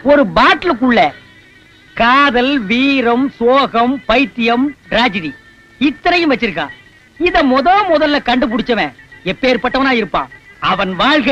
ஒரு பாட்டிலுக்குள்ள காதல் வீரம் சோகம் பைத்தியம் டிராஜடி இத்தனையும் வச்சிருக்கான் இத முத முதல்ல கண்டுபிடிச்சவன் எப்பேற்பட்டவனா இருப்பான் அவன் வாழ்க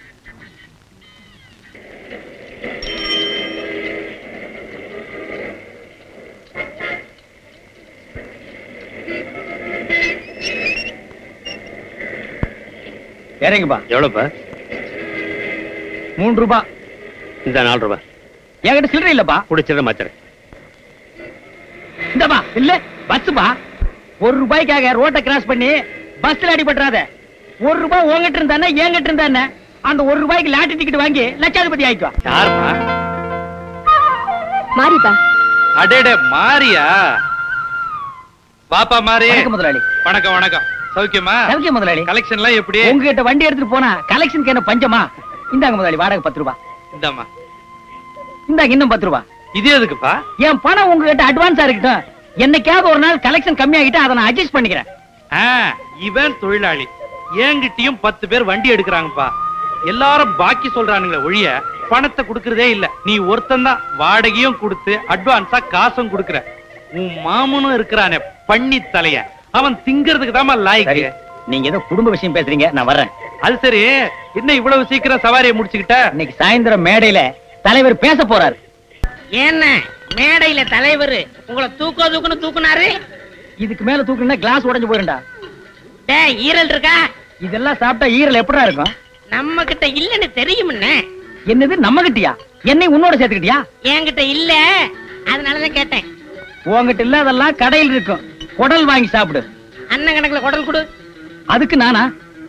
இறங்குப்பா எவ்வளவுப்பா மூன்று ரூபாய் இந்த நாலு ரூபாய் என்கிட்ட சில்லறை இல்லப்பா குடிச்சிட மாத்திரை இந்தப்பா இல்ல பஸ்ஸுப்பா ஒரு ரூபாய்க்காக ரோட்டை கிராஸ் பண்ணி பஸ்ல அடிபட்டுறாத ஒரு ரூபாய் உங்ககிட்ட இருந்தானே என்கிட்ட இருந்தானே அந்த ஒரு ரூபாய்க்கு லாட்டரி டிக்கெட் வாங்கி லட்சாதிபதி ஆயிக்குவா யாருப்பா மாறிப்பா அடேடே மாரியா வாப்பா மாறி வணக்கம் முதலாளி வணக்கம் வணக்கம் சௌக்கியமா சௌக்கியம் முதலாளி கலெக்ஷன் எல்லாம் எப்படி உங்ககிட்ட வண்டி எடுத்துட்டு போனா கலெக்ஷனுக்கு என்ன பஞ்சமா இந்தாங்க முதலாளி வாடகை பத்து ரூபாய் இந்தாம்மா இந்தாங்க இன்னும் பத்து ரூபாய் இது எதுக்குப்பா என் பணம் உங்ககிட்ட அட்வான்ஸா இருக்கட்டும் என்னைக்காவது ஒரு நாள் கலெக்ஷன் கம்மியாகிட்டு அதை நான் அட்ஜஸ்ட் பண்ணிக்கிறேன் ஆ, இவன் தொழிலாளி என்கிட்டயும் பத்து பேர் வண்டி எடுக்கிறாங்கப்பா எல்லாரும் பாக்கி சொல்றானுங்களே ஒழிய பணத்தை கொடுக்கறதே இல்ல நீ ஒருத்தன் தான் வாடகையும் கொடுத்து அட்வான்ஸா காசும் கொடுக்கற உன் மாமனும் இருக்கிறானே பண்ணி தலைய அவன் திங்கிறதுக்கு தாமா சரி லாய்க்கு நீங்க ஏதோ குடும்ப விஷயம் பேசுறீங்க நான் வர்றேன் அது சரி என்ன இவ்வளவு சீக்கிரம் சவாரியை முடிச்சுக்கிட்ட இன்னைக்கு சாயந்தரம் மேடையில தலைவர் பேச போறாரு என்ன மேடையில தலைவர் உங்களை தூக்கோ தூக்குன்னு தூக்குனாரு இதுக்கு மேல தூக்குனா கிளாஸ் உடைஞ்சு போயிருண்டா டேய் ஈரல் இருக்கா இதெல்லாம் சாப்பிட்டா ஈரல் எப்படா இருக்கும் நம்ம கிட்ட இல்லன்னு தெரியும்னே என்னது நம்ம கிட்டயா என்னை உன்னோட சேர்த்துக்கிட்டியா என்கிட்ட இல்ல அதனாலதான் கேட்டேன் உன்கிட்ட இல்லாதெல்லாம் கடையில் இருக்கும் குடல் வாங்கி சாப்பிடு அண்ணன் கணக்குல குடல் கொடு அதுக்கு நானா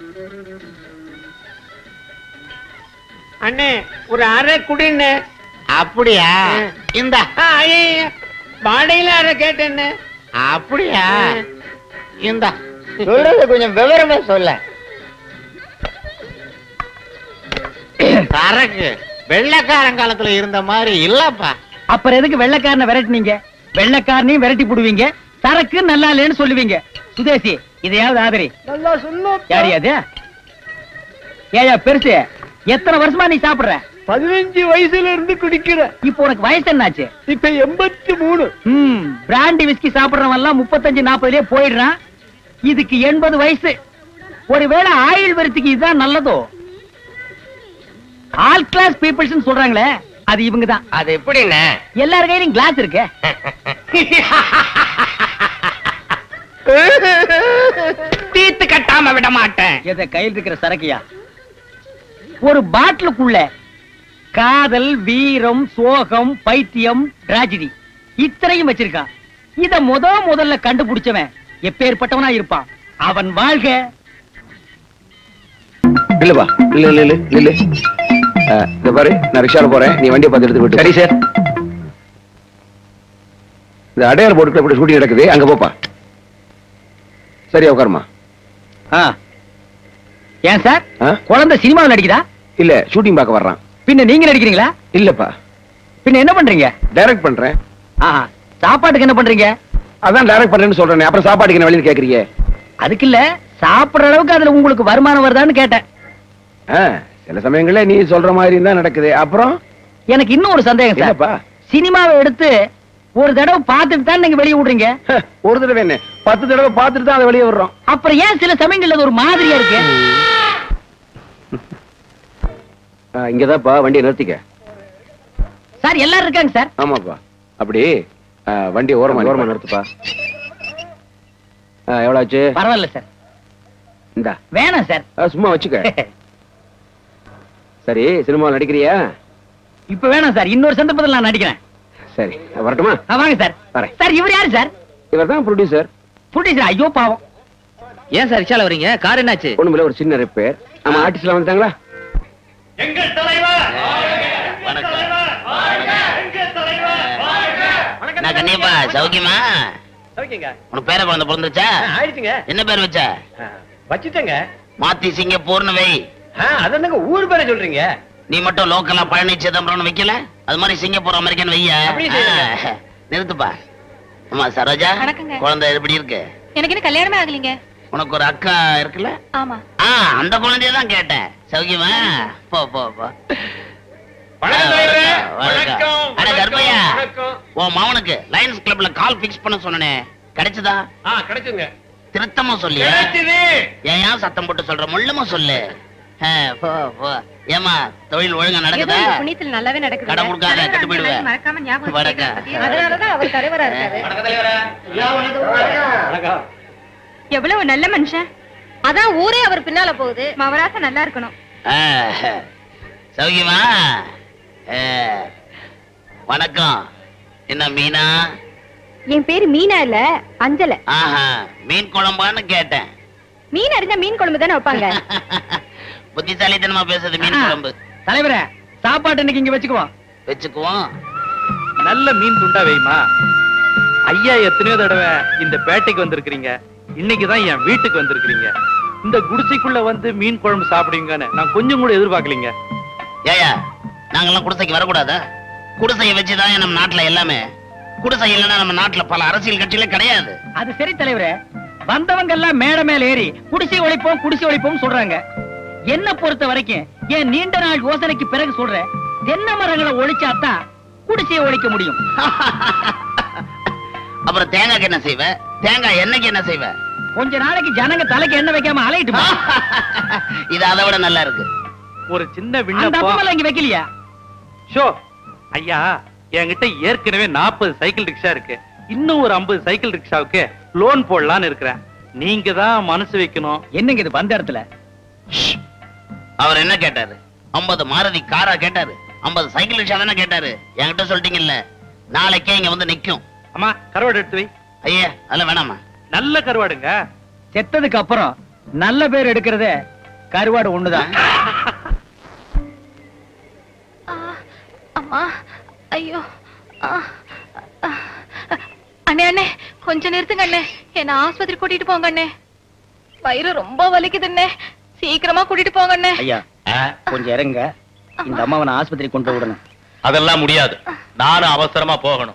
அண்ணே ஒரு அரை குடின்னு அப்படியா இந்த வாடையில அரை கேட்டேன்னு அப்படியா இந்த சொல்றது கொஞ்சம் விவரமா சொல்ல சரக்கு வெள்ளைக்காரன் காலத்துல இருந்த மாதிரி இல்லப்பா அப்புறம் எதுக்கு வெள்ளைக்காரனை விரட்டினீங்க வெள்ளைக்காரனையும் விரட்டி போடுவீங்க சரக்கு நல்லா இல்லைன்னு சொல்லுவீங்க சுதேசி இதையாவது ஆதரி நல்லா சொல்லும் யாரு அது ஏயா பெருசு எத்தனை வருஷமா நீ சாப்பிடுற பதினஞ்சு வயசுல இருந்து குடிக்கிற இப்போ உனக்கு வயசு என்னாச்சு இப்ப எண்பத்தி மூணு ம் பிராண்டி விஸ்கி சாப்பிடுறவன் எல்லாம் முப்பத்தஞ்சு நாற்பதுலயே போயிடுறான் இதுக்கு எண்பது வயசு ஒருவேளை ஆயுள் வரத்துக்கு இதுதான் நல்லதோ ஆல் கிளாஸ் பீப்புள்ஸ் சொல்றாங்களே அது இவங்க தான் அது எப்படின்னு எல்லார் கையிலும் கிளாஸ் இருக்கு தீத்து கட்டாம விட மாட்டேன் எத கையில் இருக்கிற சரக்கியா ஒரு பாட்டிலுக்குள்ள காதல் வீரம் சோகம் பைத்தியம் டிராஜடி இத்தனையும் வச்சிருக்கான் இத முத முதல்ல கண்டுபிடிச்சவன் எப்பேற்பட்டவனா இருப்பான் அவன் வாழ்க இல்லப்பா இல்ல இல்ல இல்ல இல்ல அஹ், இந்த பாரு நான் ரிக்ஷால போறேன் நீ வண்டியை பார்த்து எடுத்து விட்டு சரி சார் இந்த அடையாள போட்டுக்குள்ள இப்படி ஷூட்டிங் நடக்குது அங்க போப்பா சரியா உட்காருமா ஆ. ஏன் சார் ஆ? குழந்தை சினிமாவில் நடிக்குதா இல்ல ஷூட்டிங் பார்க்க வர்றான் பின்ன நீங்க நடிக்கிறீங்களா இல்லப்பா பின்ன என்ன பண்றீங்க டைரக்ட் பண்றேன் ஆஹா சாப்பாட்டுக்கு என்ன பண்றீங்க அதான் டைரக்ட் பண்றேன்னு சொல்றேன் அப்புறம் சாப்பாட்டுக்கு என்ன வழின்னு கேக்குறீங்க அதுக்கு இல்ல சாப்பிடுற அளவுக்கு அதுல உங்களுக்கு வருமானம் வருதான்னு கேட்டேன் ஆ, சில சமயங்கள்ல நீ சொல்ற மாதிரி தான் நடக்குது அப்புறம் எனக்கு இன்னும் ஒரு சந்தேகம் சார் என்னப்பா சினிமாவை எடுத்து ஒரு தடவை பார்த்துட்டு தான் நீங்க வெளிய விடுறீங்க ஹ, ஒரு தடவை என்ன பத்து தடவை பார்த்துட்டு தான் அதை வெளியே வர்றோம் அப்புறம் ஏன் சில சமயங்கள்ல அது ஒரு மாதிரியா இருக்கு ஆ, இங்கதான்ப்பா வண்டியை நிறுத்திக்க சார் எல்லாரும் இருக்காங்க சார் ஆமாப்பா அப்படி ஆ, வண்டியை ஓரமா ஓரமா நிறுத்துப்பா ஆ, எவ்வளவு ஆச்சு பரவாயில்ல சார் இந்தா வேணாம் சார் ஆ, சும்மா வச்சுக்க சரி சினிமாவில் நடிக்கிறியா இப்ப வேணாம் சார் இன்னொரு சந்தர்ப்பத்தில் நான் நடிக்கிறேன் சரி வரட்டுமா ஆ, வாங்க சார் வரேன் சார் இவர் யாரு சார் இவர் தான் ப்ரொடியூசர் புரியுது ஐயோ பாவம் ஏன் சார் ரிக்ஷால வரீங்க கார் என்னாச்சு ஒண்ணுமில்ல ஒரு சின்ன ரிப்பேர் நம்ம ஆர்டிஸ்ட்லாம் வந்துட்டாங்களா எங்கள் தலைவர் நான் கண்ணியப்பா சௌக்கியமா ஓகேங்க உனக்கு பேர குழந்தை பிறந்துருச்சா ஆயிடுச்சுங்க என்ன பேர் வச்ச வச்சுட்டேங்க மாத்தி சிங்கப்பூர்னு வை அதாங்க ஊர் பேரை சொல்றீங்க நீ மட்டும் லோக்கலா பழனி சிதம்பரம்னு வைக்கல அது மாதிரி சிங்கப்பூர் அமெரிக்கன் வைய அப்படியே செய்யுங்க. ஆ, நிறுத்துப்பா ஆமா சரோஜா வணக்கங்க. குழந்தை எப்படி இருக்கு எனக்கு இன்னும் கல்யாணமே ஆகலைங்க உனக்கு ஒரு அக்கா இருக்குல்ல ஆமா ஆ அந்த குழந்தைய தான் கேட்டேன் சௌக்கியமா போ போ போ வணக்கம் ஆ, தலைவரே. வணக்கம், வணக்கம். உன் மவனுக்கு லயன்ஸ் கிளப்ல கால் பிக்ஸ் பண்ண சொன்னனே கிடைச்சதா ஆ கிடைச்சுங்க திருத்தமா சொல்லு ஏன் ஏன் சத்தம் போட்டு சொல்ற முள்ளமா சொல்லு ஆ, போ, போ. ஏம்மா தொழில் ஒழுங்கா நடக்குதா புண்ணியத்தில் நல்லாவே நடக்குது கடன் கொடுக்காத கெட்டு போயிடுவேன் மறக்காம ஞாபகம் வணக்கம். வச்சுக்கிறேன். அதனாலதான் அவர் தலைவரா இருக்காரு எவ்வளவு நல்ல மனுஷன் அதான் ஊரே அவர் பின்னால போகுது மவராச நல்லா இருக்கணும் ஆ, சௌக்கியமா ஆ, வணக்கம் என்ன மீனா என் பேரு மீனா இல்ல அஞ்சல ஆஹா மீன் குழம்பான்னு கேட்டேன் மீன் அறிஞ்சா மீன் குழம்பு தானே வைப்பாங்க புத்திசாலித்தனமா பேசுறது மீன் ஆ. குழம்பு தலைவரே சாப்பாட்டு இன்னைக்கு இங்க வச்சுக்குவோம் வச்சுக்குவோம் நல்ல மீன் துண்டா வைமா ஐயா எத்தனையோ தடவை இந்த பேட்டைக்கு வந்திருக்கிறீங்க இன்னைக்கு தான் என் வீட்டுக்கு வந்திருக்கிறீங்க இந்த குடிசைக்குள்ள வந்து மீன் குழம்பு சாப்பிடுவீங்கன்னு நான் கொஞ்சம் கூட எதிர்பார்க்கலீங்க ஏயா நாங்கெல்லாம் குடிசைக்கு வரக்கூடாதா குடிசையை வச்சுதான் நம்ம நாட்டுல எல்லாமே குடிசை இல்லைன்னா நம்ம நாட்டுல பல அரசியல் கட்சிகளே கிடையாது அது சரி தலைவரே வந்தவங்க எல்லாம் மேடை மேல ஏறி குடிசை ஒழிப்போம் குடிசை ஒழிப்போம் சொல்றாங்க என்ன பொறுத்த வரைக்கும் என் நீண்ட நாள் யோசனைக்கு பிறகு சொல்றேன் தென்னை மரங்களை ஒழிச்சாதான் குடிசையை ஒழிக்க முடியும் அப்புறம் தேங்காய்க்கு என்ன செய்வ தேங்காய் எண்ணெய்க்கு என்ன செய்வ கொஞ்ச நாளைக்கு ஜனங்க தலைக்கு எண்ணெய் வைக்காம அலையிட்டுமா இது அதை விட நல்லா இருக்கு ஒரு சின்ன அந்த விண்ணப்பம் அப்பமெல்லாம் இங்க வைக்கலையா ஷோ ஐயா என்கிட்ட ஏற்கனவே நாற்பது சைக்கிள் ரிக்ஷா இருக்கு இன்னும் ஒரு ஐம்பது சைக்கிள் ரிக்ஷாவுக்கு லோன் போடலான்னு இருக்கிறேன் நீங்க தான் மனசு வைக்கணும் என்னங்க இது வந்த இடத்துல அவர் என்ன கேட்டாரு 50 மாருதி காரா கேட்டாரு 50 சைக்கிள் ரிக்ஷா தானே கேட்டாரு என்கிட்ட சொல்லிட்டீங்கல்ல நாளைக்கே இங்க வந்து நிக்கும் அம்மா கருவாடு எடுத்து வை ஐயா அதெல்லாம் வேணாமா நல்ல கருவாடுங்க செத்ததுக்கு அப்புறம் நல்ல பேர் எடுக்கிறதே கருவாடு ஒண்ணுதான் அம்மா ஐயோ அண்ணே அண்ணே கொஞ்சம் நிறுத்துங்க அண்ணே என்ன ஆஸ்பத்திரி கூட்டிட்டு போங்க அண்ணே வயிறு ரொம்ப வலிக்குது அண்ணே சீக்கிரமா கூட்டிட்டு போங்க அண்ணே ஐயா கொஞ்சம் இறங்க இந்த அம்மாவை நான் ஆஸ்பத்திரி கொண்டு போய் விடணும் அதெல்லாம் முடியாது நானும் அவசரமா போகணும்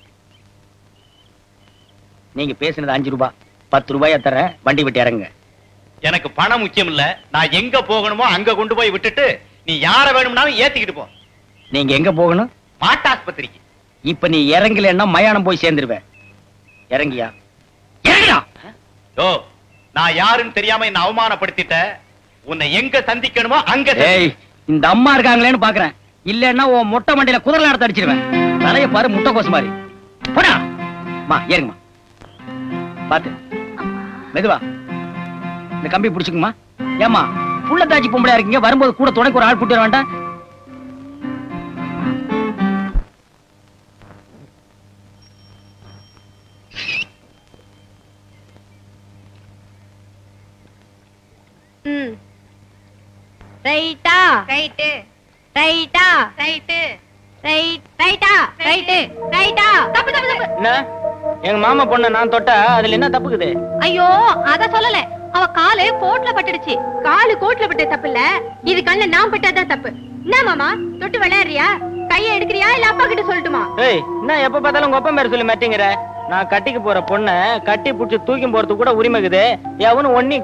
நீங்க பேசுனது அஞ்சு ரூபாய் பத்து ரூபாயா தரேன் வண்டி விட்டு இறங்குங்க எனக்கு பணம் முக்கியம் இல்ல நான் எங்க போகணுமோ அங்க கொண்டு போய் விட்டுட்டு நீ யார வேணும்னாலும் ஏத்திக்கிட்டு போ நீங்க எங்க போகணும் மாட்டாஸ்பத்திரிக்கு இப்ப நீ இறங்கலன்னா மயானம் போய் சேர்ந்துருவேன் இறங்கியா இறங்கியா ஓ நான் யாருன்னு தெரியாம என்ன அவமானப்படுத்திட்ட உன்னை எங்க சந்திக்கணுமோ அங்க சந்தி. ஏய் இந்த அம்மா இருக்காங்களேன்னு பாக்குறேன் இல்லன்னா உன் மொட்டை மண்டையில குதிரை எடுத்து அடிச்சிருவேன் தலைய பாரு முட்டை கோசு மாதிரி போடா மா ஏறுங்கம்மா பாத்து மெதுவா இந்த கம்பி பிடிச்சுக்குமா ஏமா புள்ள தாச்சி பொம்பளையா இருக்கீங்க வரும்போது கூட துணைக்கு ஒரு ஆள் கூட்டி வர வேண்டாம் ம் ரைட்டா ரைட்டு ரைட்டா ரைட்டு ரைட் ரைட்டா ரைட்டு ரைட்டா தப்பு தப்பு தப்பு என்ன எங்க மாமா பொண்ண நான் தொட்டா அதுல என்ன தப்புக்குது ஐயோ அத சொல்லல அவ காலு கோட்ல பட்டுடுச்சு காலு கோட்ல பட்ட தப்பு இல்ல இது கண்ணு நான் பட்டதான் தப்பு என்ன மாமா தொட்டு விளையாடுறியா கைய எடுக்கிறியா இல்ல அப்பா கிட்ட சொல்லட்டுமா ஏய் என்ன எப்ப பார்த்தாலும் உங்க அப்பா பேர் சொல்லி மாட்டேங்கிற நான் கட்டிக்கு போற பொண்ண கட்டி புடிச்சு தூக்கி போறதுக்கு கூட உரிமைக்குது எவனு ஒன்னி